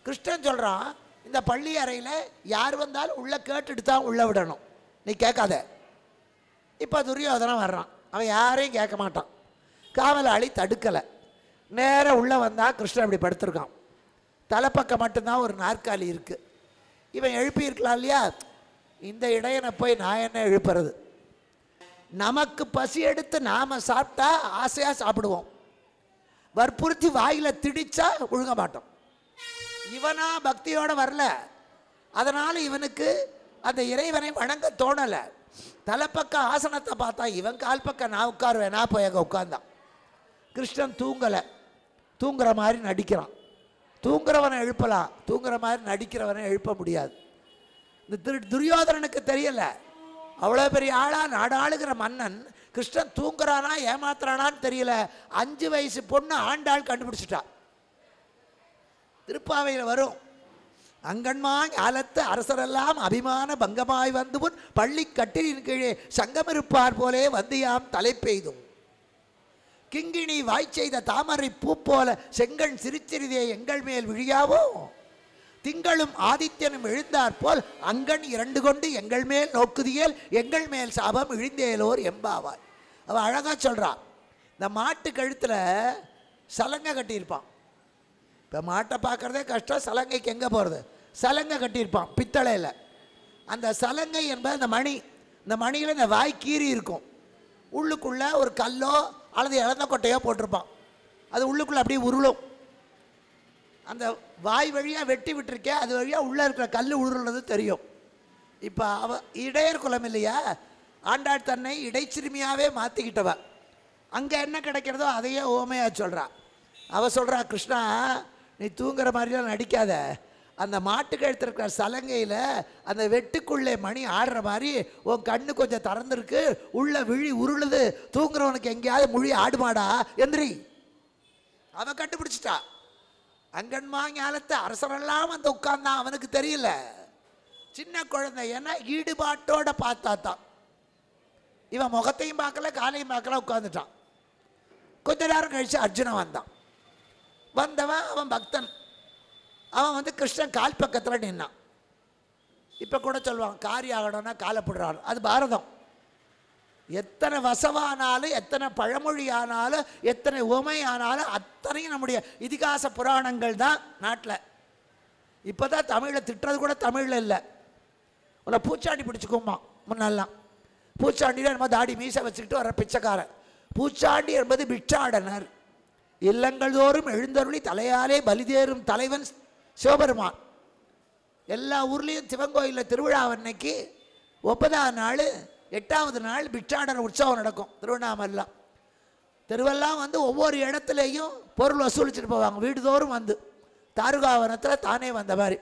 கிருஷ்ணன் சொல்கிறான் இந்த பள்ளி அறையில் யார் வந்தாலும் உள்ளே கேட்டுட்டு தான் உள்ளே விடணும் நீ கேட்காத இப்போ துரியோதனன் வர்றான் அவன் யாரையும் கேட்க மாட்டான் காவலாளி தடுக்கலை நேராக உள்ளே வந்தால் கிருஷ்ணன் இப்படி படுத்திருக்கான் தலைப்பக்கம் மட்டும்தான் ஒரு நாற்காலி இருக்குது இவன் எழுப்பியிருக்கலாம் இல்லையா இந்த இடையனை போய் நான் என்ன எழுப்புறது நமக்கு பசி எடுத்து நாம் சாப்பிட்டா ஆசையாக சாப்பிடுவோம் வற்புறுத்தி வாயில் திடிச்சா ஒழுங்க மாட்டோம் இவனா பக்தியோட வரல அதனால் இவனுக்கு அந்த இறைவனை வணங்க தோணலை தலைப்பக்கம் ஆசனத்தை பார்த்தா இவன் கால் பக்கம் நான் உட்காருவேன் நான் போய் அங்கே உட்கார்ந்தான் கிருஷ்ணன் தூங்கலை தூங்குற மாதிரி நடிக்கிறான் தூங்குறவனை எழுப்பலாம் தூங்குற மாதிரி நடிக்கிறவனை எழுப்ப முடியாது இந்த திரு துரியோதனனுக்கு தெரியல அவ்வளோ பெரிய ஆளா நாடாளுகிற மன்னன் கிருஷ்ணன் தூங்குறானா ஏமாத்துறானான்னு தெரியல அஞ்சு வயசு பொண்ணு ஆண்டாள் கண்டுபிடிச்சிட்டா திருப்பாவையில் வரும் அங்கன்மா ஞாலத்து அரசரெல்லாம் அபிமான பங்கமாய் வந்து முன் பள்ளி கட்டிலின் கீழே சங்கமிருப்பார் போலே வந்தியாம் தலை பெய்தும் கிங்கிணி வாய் செய்த தாமரை பூ போல செங்கண் சிரிச்சிறிதே எங்கள் மேல் விழியாவோ திங்களும் ஆதித்யனும் எழுந்தார் போல் அங்கண் இரண்டு கொண்டு எங்கள் மேல் நோக்குதியேல் எங்கள் மேல் சாபம் இழிந்தேலோர் எம்பாவாய் அவ அழகா சொல்றா இந்த மாட்டு கழுத்தில் சலங்கை கட்டியிருப்பான் இப்போ மாட்டை பார்க்குறதே கஷ்டம் சலங்கைக்கு எங்கே போகிறது சலங்கை கட்டியிருப்பான் பித்தளையில் அந்த சலங்கை என்பது அந்த மணி இந்த மணியில் இந்த வாய் கீறி இருக்கும் உள்ளுக்குள்ளே ஒரு கல்லோ அல்லது இழந்த கொட்டையோ போட்டிருப்பான் அது உள்ளுக்குள்ளே அப்படியே உருளும் அந்த வாய் வழியாக வெட்டி விட்டுருக்கேன் அது வழியாக உள்ளே இருக்கிற கல் உருளுறது தெரியும் இப்போ அவ இடையர் குலம் இல்லையா ஆண்டாள் தன்னை இடைச்சிறுமியாவே மாற்றிக்கிட்டவ அங்கே என்ன கிடைக்கிறதோ அதையே ஓமையாக சொல்கிறா அவ சொல்கிறா கிருஷ்ணா நீ தூங்குற மாதிரிலாம் நடிக்காத அந்த மாட்டு கழுத்து இருக்கிற சலங்கையில் அந்த வெட்டுக்குள்ளே மணி ஆடுற மாதிரி உன் கண்ணு கொஞ்சம் திறந்துருக்கு உள்ள விழி உருளுது தூங்குறவனுக்கு எங்கேயாவது மொழி ஆடுமாடா எந்திரி அவ கண்டுபிடிச்சிட்டா அங்கன்மா ஞாலத்தை அரசரெல்லாம் வந்து உட்கார்ந்தான் அவனுக்கு தெரியல சின்ன குழந்தை ஏன்னா ஈடுபாட்டோட பார்த்தா தான் இவன் முகத்தையும் பார்க்கல காலையும் பார்க்கல உட்காந்துட்டான் கொஞ்ச நேரம் கழிச்சு அர்ஜுனன் வந்தான் வந்தவன் அவன் பக்தன் அவன் வந்து கிருஷ்ணன் கால் பக்கத்தில் நின்னான் இப்போ கூட சொல்லுவான் காரி ஆகணும்னா காலை போடுறாரு அது பாரதம் எத்தனை வசவானாலும் எத்தனை பழமொழி ஆனாலும் எத்தனை உமை ஆனாலும் அத்தனையும் நம்முடைய இதிகாச புராணங்கள் தான் நாட்டில் இப்போ தான் தமிழில் திட்டுறது கூட தமிழில் இல்லை உன்னை பூச்சாண்டி பிடிச்சிக்குமா முன்னெல்லாம் பூச்சாண்டியில் நம்ம தாடி மீசை வச்சுக்கிட்டு வர பிச்சைக்காரன் பூச்சாண்டி என்பது பிட்சாடனர் இல்லங்கள் தோறும் எழுந்தருளி தலையாலே பலிதேறும் தலைவன் சிவபெருமான் எல்லா ஊர்லேயும் சிவன் கோயிலில் திருவிழா அன்னைக்கு ஒன்பதாம் நாள் எட்டாவது நாள் பிட்சாடன உற்சவம் நடக்கும் திருவண்ணாமலாம் தெருவெல்லாம் வந்து ஒவ்வொரு இடத்துலையும் பொருள் வசூலிச்சுட்டு போவாங்க வீடுதோறும் வந்து தாருகாவனத்தில் தானே வந்த மாதிரி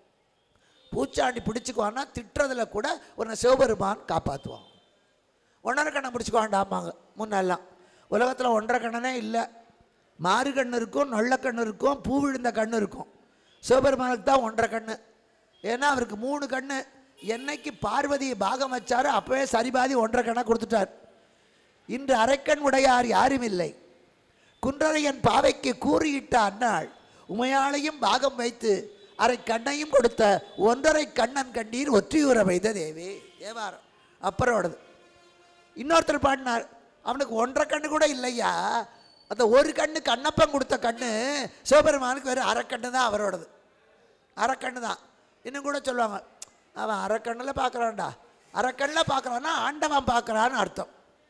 பூச்சாண்டி பிடிச்சிக்குவான்னா திட்டுறதுல கூட உன்னை சிவபெருமான் காப்பாற்றுவான் ஒன்றரை கண்ணை பிடிச்சிக்குவாண்டாமாங்க முன்னெல்லாம் உலகத்தில் ஒன்றரை கண்ணனே இல்லை மாறு கண்ணு இருக்கும் நொல்ல கண்ணு இருக்கும் பூ விழுந்த கண்ணு இருக்கும் சிவபெருமானுக்கு தான் ஒன்றரை கண்ணு ஏன்னா அவருக்கு மூணு கண்ணு என்னைக்கு பார்வதியை பாகம் வச்சாரோ அப்பவே சரிபாதி ஒன்றரை கண்ணை கொடுத்துட்டார் இன்று அரைக்கண் உடையார் யாரும் இல்லை குன்றரையன் பாவைக்கு கூறியிட்ட அன்னாள் உமையாளையும் பாகம் வைத்து அரை கண்ணையும் கொடுத்த ஒன்றரை கண்ணன் கண்டீர் ஒற்றியூர வைத்த தேவே தேவாரம் அப்புறோடது இன்னொருத்தர் பாடினார் அவனுக்கு ஒன்றரை கண்ணு கூட இல்லையா அந்த ஒரு கண்ணு கண்ணப்பன் கொடுத்த கண்ணு சிவபெருமானுக்கு வெறும் அரைக்கண்ணு தான் அவரோடது அரைக்கண்ணு தான் இன்னும் கூட சொல்லுவாங்க அவன் அரைக்கண்ணில் பார்க்குறான்டா அரைக்கண்ணில் பார்க்குறான்னா ஆண்டவன் பார்க்குறான்னு அர்த்தம்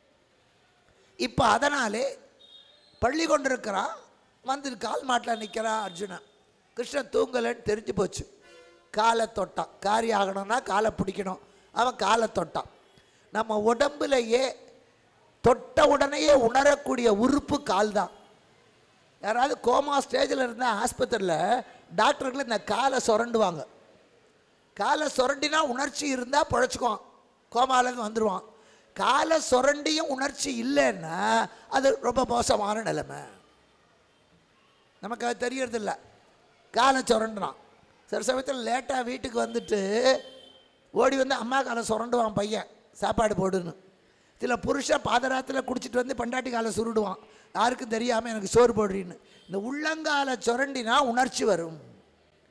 இப்போ அதனாலே பள்ளி கொண்டிருக்கிறான் வந்து கால் மாட்டில் நிற்கிறான் அர்ஜுனன் கிருஷ்ணன் தூங்கலைன்னு தெரிஞ்சு போச்சு காலை தொட்டான் காரி ஆகணும்னா காலை பிடிக்கணும் அவன் காலை தொட்டான் நம்ம உடம்புலையே தொட்ட உடனேயே உணரக்கூடிய உறுப்பு கால் தான் யாராவது கோமா ஸ்டேஜில் இருந்தால் ஆஸ்பத்திரியில் டாக்டர்கள் இந்த காலை சுரண்டுவாங்க காலை சுரண்டினா உணர்ச்சி இருந்தால் பிழைச்சிக்குவான் கோமாலேருந்து வந்துடுவான் காலை சுரண்டியும் உணர்ச்சி இல்லைன்னா அது ரொம்ப மோசமான நிலைமை நமக்கு அது தெரியறதில்ல காலை சுரண்டுறான் சில சமயத்தில் லேட்டாக வீட்டுக்கு வந்துட்டு ஓடி வந்து அம்மா காலை சுரண்டுவான் பையன் சாப்பாடு போடுன்னு சில புருஷன் பாதராத்தில் குடிச்சிட்டு வந்து பண்டாட்டி காலை சுருடுவான் யாருக்கும் தெரியாமல் எனக்கு சோறு போடுறீன்னு இந்த உள்ளங்கால சுரண்டினா உணர்ச்சி வரும்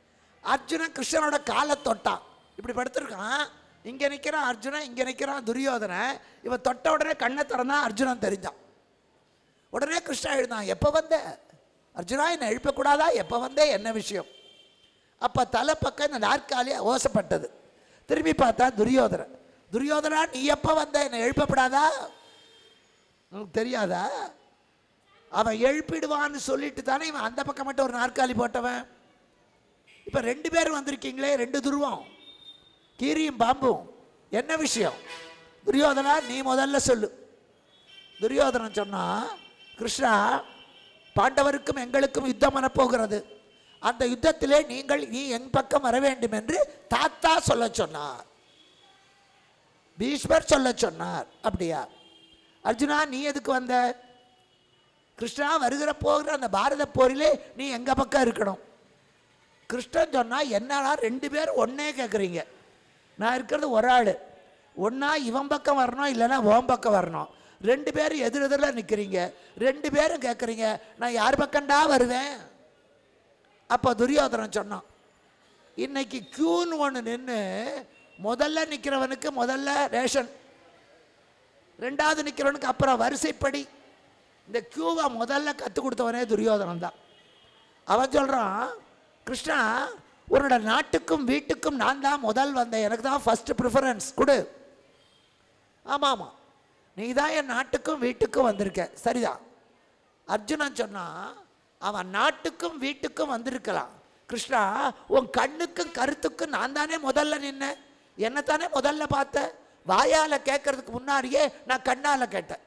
அர்ஜுனன் கிருஷ்ணனோட காலை தொட்டான் இப்படி படுத்திருக்கான் இங்கே நிற்கிறான் அர்ஜுனன் இங்கே நிற்கிறான் துரியோதனன் இவன் தொட்ட உடனே கண்ணை திறந்தான் அர்ஜுனன் தெரிஞ்சான் உடனே கிருஷ்ணா எழுதான் எப்போ வந்த அர்ஜுனா என்னை எழுப்பக்கூடாதா எப்போ வந்தே என்ன விஷயம் அப்போ தலை பக்கம் இந்த நாற்காலி ஓசப்பட்டது திரும்பி பார்த்தா துரியோதனன் துரியோதனா நீ எப்போ வந்த என்னை எழுப்பப்படாதா உனக்கு தெரியாதா அவன் எழுப்பிடுவான்னு சொல்லிட்டு தானே இவன் அந்த பக்கம் மட்டும் ஒரு நாற்காலி போட்டவன் இப்போ ரெண்டு பேரும் வந்திருக்கீங்களே ரெண்டு துருவம் கீரியும் பாம்பும் என்ன விஷயம் துரியோதனா நீ முதல்ல சொல்லு துரியோதனன் சொன்னா கிருஷ்ணா பாண்டவருக்கும் எங்களுக்கும் யுத்தம் வரப்போகிறது அந்த யுத்தத்திலே நீங்கள் நீ என் பக்கம் வர வேண்டும் என்று தாத்தா சொல்ல சொன்னார் பீஷ்மர் சொல்ல சொன்னார் அப்படியா அர்ஜுனா நீ எதுக்கு வந்த கிருஷ்ணா வருகிற போகிற அந்த பாரத போரிலே நீ எங்க பக்கம் இருக்கணும் கிருஷ்ணன் சொன்னா என்னடா ரெண்டு பேர் ஒன்னே கேட்குறீங்க நான் இருக்கிறது ஒரு ஆள் ஒன்றா இவன் பக்கம் வரணும் இல்லைன்னா உன் பக்கம் வரணும் ரெண்டு பேரும் எதிர் எதிரில் நிற்கிறீங்க ரெண்டு பேரும் கேட்குறீங்க நான் யார் பக்கம்டா வருவேன் அப்போ துரியோதனன் சொன்னான் இன்னைக்கு கியூன்னு ஒன்று நின்று முதல்ல நிற்கிறவனுக்கு முதல்ல ரேஷன் ரெண்டாவது நிற்கிறவனுக்கு அப்புறம் வரிசைப்படி இந்த கியூவை முதல்ல கற்றுக் கொடுத்தவனே துரியோதனன் தான் அவன் சொல்கிறான் கிருஷ்ணா உன்னோட நாட்டுக்கும் வீட்டுக்கும் நான் தான் முதல் வந்தேன் எனக்கு தான் ஃபர்ஸ்ட் ப்ரிஃபரன்ஸ் கொடு ஆமாம் ஆமாம் நீ தான் என் நாட்டுக்கும் வீட்டுக்கும் வந்திருக்க சரிதான் அர்ஜுனன் சொன்னான் அவன் நாட்டுக்கும் வீட்டுக்கும் வந்திருக்கலாம் கிருஷ்ணா உன் கண்ணுக்கும் கருத்துக்கும் நான் தானே முதல்ல நின்னேன் என்ன தானே முதல்ல பார்த்தேன் வாயால் கேட்கறதுக்கு முன்னாடியே நான் கண்ணால் கேட்டேன்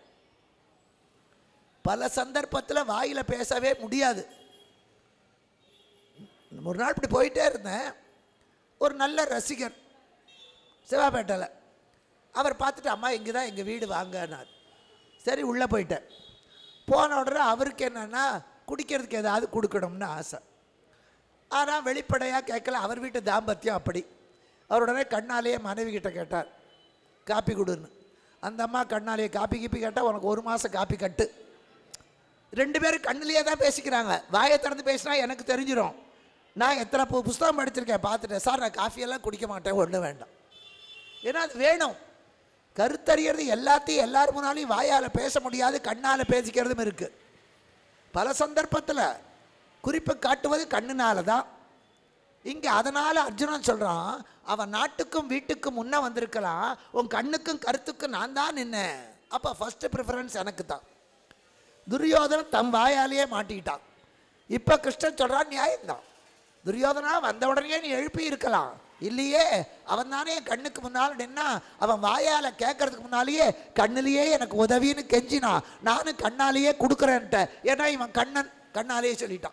பல சந்தர்ப்பத்தில் வாயில் பேசவே முடியாது ஒரு நாள் இப்படி போயிட்டே இருந்தேன் ஒரு நல்ல ரசிகர் சிவாபேட்டையில் அவர் பார்த்துட்டு அம்மா இங்கே தான் எங்கள் வீடு வாங்கன்னார் சரி உள்ளே போயிட்டேன் போன உடனே அவருக்கு என்னென்னா குடிக்கிறதுக்கு ஏதாவது கொடுக்கணும்னு ஆசை ஆனால் வெளிப்படையாக கேட்கல அவர் வீட்டு தாம்பத்தியம் அப்படி அவர் உடனே கண்ணாலேயே மனைவி கிட்ட கேட்டார் காப்பி கொடுன்னு அந்த அம்மா கண்ணாலேயே காப்பி கீப்பி கேட்டால் உனக்கு ஒரு மாதம் காப்பி கட்டு ரெண்டு பேரும் கண்ணிலேயே தான் பேசிக்கிறாங்க வாயை திறந்து பேசினா எனக்கு தெரிஞ்சிடும் நான் எத்தனை பு- புஸ்தகம் படிச்சிருக்கேன் பார்த்துட்டேன் சார் நான் காஃபியெல்லாம் குடிக்க மாட்டேன் ஒன்றும் வேண்டாம் ஏன்னா அது வேணும் கருத்தறியறது எல்லாத்தையும் எல்லார் முன்னாலையும் வாயால் பேச முடியாது கண்ணால் பேசிக்கிறதும் இருக்குது பல சந்தர்ப்பத்தில் குறிப்பு காட்டுவது கண்ணுனால தான் இங்கே அதனால் அர்ஜுனன் சொல்கிறான் அவன் நாட்டுக்கும் வீட்டுக்கும் முன்ன வந்திருக்கலாம் உன் கண்ணுக்கும் கருத்துக்கும் நான் தான் நின்னேன் அப்போ ஃபஸ்ட்டு ப்ரிஃபரன்ஸ் எனக்கு தான் துரியோதனன் தம் வாயாலேயே மாட்டிக்கிட்டான் இப்போ கிருஷ்ணன் சொல்கிறான் நியாயம்தான் துரியோதனா வந்த உடனே நீ எழுப்பி இருக்கலாம் இல்லையே அவன் தானே என் கண்ணுக்கு முன்னால் நின்னா அவன் வாயால் கேட்கறதுக்கு முன்னாலேயே கண்ணிலேயே எனக்கு உதவின்னு கெஞ்சினான் நானும் கண்ணாலேயே கொடுக்குறேன்ட்ட ஏன்னா இவன் கண்ணன் கண்ணாலேயே சொல்லிட்டான்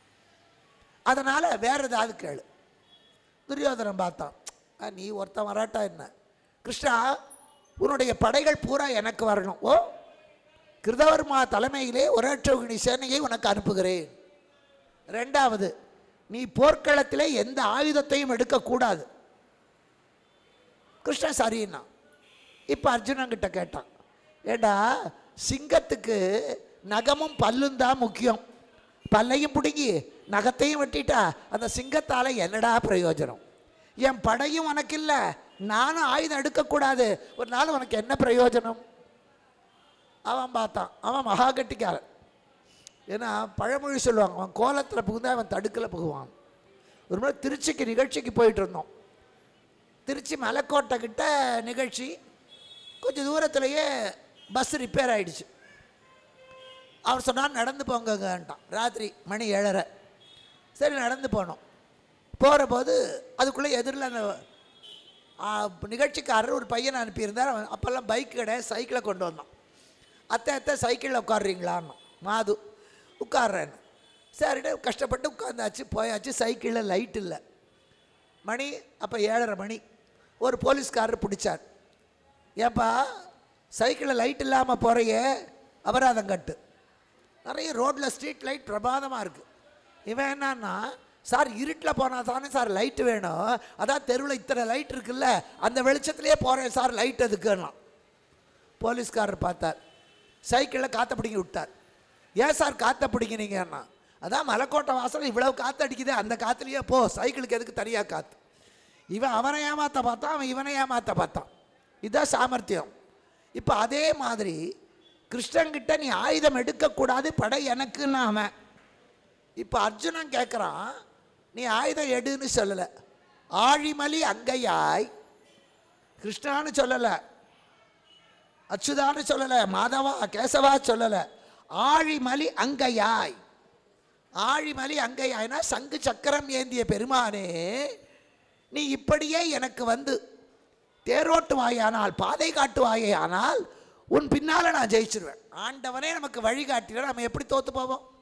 அதனால் வேற ஏதாவது கேளு துரியோதனன் பார்த்தான் "ஆ, நீ ஒருத்தன் வராட்டா என்ன கிருஷ்ணா உன்னுடைய படைகள் பூரா எனக்கு வரணும் ஓ கிருதவர்மா தலைமையிலே ஒரேற்றகுணி சேனையை உனக்கு அனுப்புகிறேன் ரெண்டாவது நீ போர்க்களத்திலே எந்த ஆயுதத்தையும் எடுக்கக்கூடாது கிருஷ்ணன் சரின்னா இப்போ அர்ஜுனன் கிட்ட கேட்டான் ஏடா சிங்கத்துக்கு நகமும் பல்லும் தான் முக்கியம் பல்லையும் பிடுங்கி நகத்தையும் வெட்டிட்டா அந்த சிங்கத்தால் என்னடா பிரயோஜனம் என் படையும் உனக்கு இல்லை நானும் ஆயுதம் எடுக்கக்கூடாது ஒரு நாள் உனக்கு என்ன பிரயோஜனம் அவன் பார்த்தான் அவன் மகா கட்டிக்காரன் ஏன்னா பழமொழி சொல்லுவாங்க அவன் கோலத்தில் புகுந்தா அவன் தடுக்கில் புகுவான் ஒரு முறை திருச்சிக்கு நிகழ்ச்சிக்கு போயிட்டு இருந்தோம் திருச்சி மலைக்கோட்டை கிட்ட நிகழ்ச்சி கொஞ்சம் தூரத்துலேயே பஸ் ரிப்பேர் ஆயிடுச்சு அவர் சொன்னார் நடந்து போங்கன்ட்டான் ராத்திரி மணி ஏழரை சரி நடந்து போனோம் போகிற போது அதுக்குள்ளே எதிரில் அந்த ஆ, நிகழ்ச்சிக்காரர் ஒரு பையனை அனுப்பியிருந்தார் அவன் அப்போல்லாம் பைக் கிடையாது சைக்கிளை கொண்டு வந்தான் அத்தை அத்தை சைக்கிளில் உட்காடுறீங்களான்னு மாது உட்கார்றேன்னு சரிட்டு கஷ்டப்பட்டு உட்காந்தாச்சு போயாச்சு சைக்கிளில் லைட் இல்லை மணி அப்போ ஏழரை மணி ஒரு போலீஸ்காரர் பிடிச்சார் ஏப்பா சைக்கிளில் லைட் இல்லாமல் போகிறையே அபராதம் கட்டு நிறைய ரோட்டில் ஸ்ட்ரீட் லைட் பிரமாதமாக இருக்குது இவன் என்னன்னா சார் இருட்டில் போனால் தானே சார் லைட்டு வேணும் அதான் தெருவில் இத்தனை லைட் இருக்குல்ல அந்த வெளிச்சத்துலேயே போகிறேன் சார் லைட் எதுக்குன்னா போலீஸ்காரர் பார்த்தார் சைக்கிளில் காற்ற பிடிங்கி விட்டார் ஏன் சார் காற்ற பிடிங்கினீங்கன்னா அதான் மலைக்கோட்டை வாசல் இவ்வளவு காற்று அடிக்குது அந்த காற்றுலயே போ சைக்கிளுக்கு எதுக்கு தனியாக காற்று இவன் அவனை ஏமாத்த பார்த்தான் அவன் இவனை ஏமாத்த பார்த்தான் இதுதான் சாமர்த்தியம் இப்போ அதே மாதிரி கிருஷ்ணன்கிட்ட நீ ஆயுதம் எடுக்கக்கூடாது படை எனக்குன்னு அவன் இப்போ அர்ஜுனன் கேட்குறான் நீ ஆயுதம் எடுன்னு சொல்லலை ஆழிமலி அங்கையாய் கிருஷ்ணான்னு சொல்லலை அச்சுதான்னு சொல்லலை மாதவா கேசவா சொல்லலை ஆழிமலி அங்கையாய் ஆழிமலி அங்கையாய்னா சங்கு சக்கரம் ஏந்திய பெருமானே நீ இப்படியே எனக்கு வந்து தேரோட்டுவாயானால் பாதை காட்டுவாயே ஆனால் உன் பின்னால் நான் ஜெயிச்சிருவேன் ஆண்டவனே நமக்கு வழிகாட்டினா நம்ம எப்படி தோத்து போவோம்